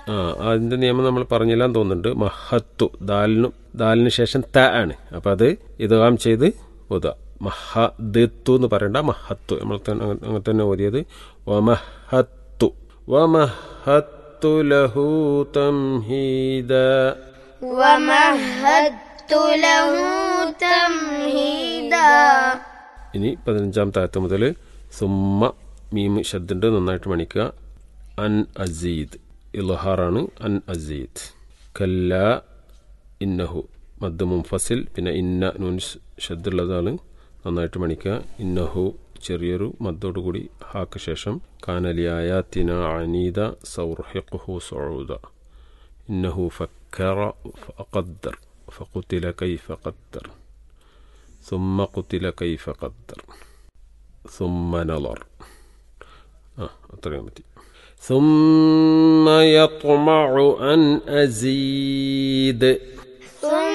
ആ അതിൻ്റെ നിയമം നമ്മൾ പറഞ്ഞില്ലാന്ന് തോന്നുന്നുണ്ട് മഹത്തു ദാലിനു ദാലിന് ശേഷം ത ആണ് അപ്പം അത് ഇതാം ചെയ്ത് ഓതുക മഹദത്തു എന്ന് പറയണ്ട മഹത്തു നമ്മൾ തന്നെ അങ്ങ- അങ്ങനെ തന്നെ ഓതിയത് വമഹത്തു വമഹത്തു ലഹു തംഹീദ ومهدت له تمهيدا ഇനി പതിനഞ്ചാം താഴത്ത് മുതൽ സുമ്മ മീം ശബ്ദുണ്ട് നന്നായിട്ട് മണിക്കുക അൻ അസീദ് ഇൽഹാറാണ് അൻ അസീദ് കല്ല ഇന്നഹു മദ് മുംഫസിൽ പിന്നെ ഇന്ന നൂൻ ശബ്ദുള്ളതാണ് നന്നായിട്ട് മണിക്കുക ഇന്നഹു ചെറിയൊരു മദ്ദോടുകൂടി ഹാക്ക് ശേഷം കാനലിയായാത്തിന അനീദ സൗർഹിഖുഹു സൗദ ഇന്നഹു ഫക്കറ ഫഖദ്ദർ ഫഖുതില കൈഫ ഖദ്ദർ ثم قتل كيف قدر ثم نظر آه أطريق متي ثم يطمع أن أزيد